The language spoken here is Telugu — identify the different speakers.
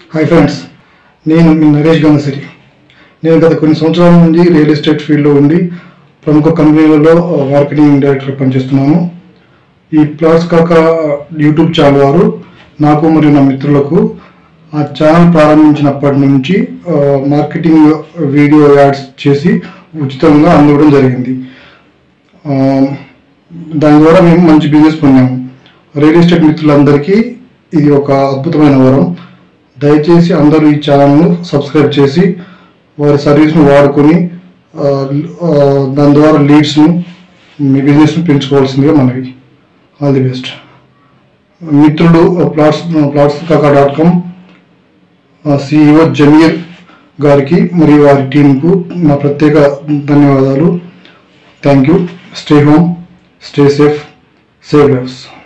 Speaker 1: హాయ్ ఫ్రెండ్స్ నేను మీ నరేష్ గంగసిరి నేను గత కొన్ని సంవత్సరాల నుండి రియల్ ఎస్టేట్ ఫీల్డ్లో ఉండి ప్రముఖ కంపెనీలలో మార్కెటింగ్ డైరెక్టర్ పనిచేస్తున్నాను ఈ ప్లాస్ కాక యూట్యూబ్ ఛానల్ వారు నాకు మరియు నా మిత్రులకు ఆ ఛానల్ ప్రారంభించినప్పటి నుంచి ఆ, మార్కెటింగ్ వీడియో యాడ్స్ చేసి ఉచితంగా అందివ్వడం జరిగింది ఆ, దాని ద్వారా మేము మంచి బిజినెస్ పొందాము రియల్ ఎస్టేట్ మిత్రులందరికీ ఇది ఒక అద్భుతమైన వరం దయచేసి అందరూ ఈ ఛానల్ను సబ్స్క్రైబ్ చేసి వారి సర్వీస్ను వాడుకొని ఆ, ఆ, దాని ద్వారా లీడ్స్ను మీ బిజినెస్ను పెంచుకోవాల్సిందిగా మనవి ఆల్ ది బెస్ట్ మిత్రుడు plots plots Kaka dot com CEO Zameer గారికి మరియు వారి టీంకు నా ప్రత్యేక ధన్యవాదాలు thank you stay home stay safe save lifes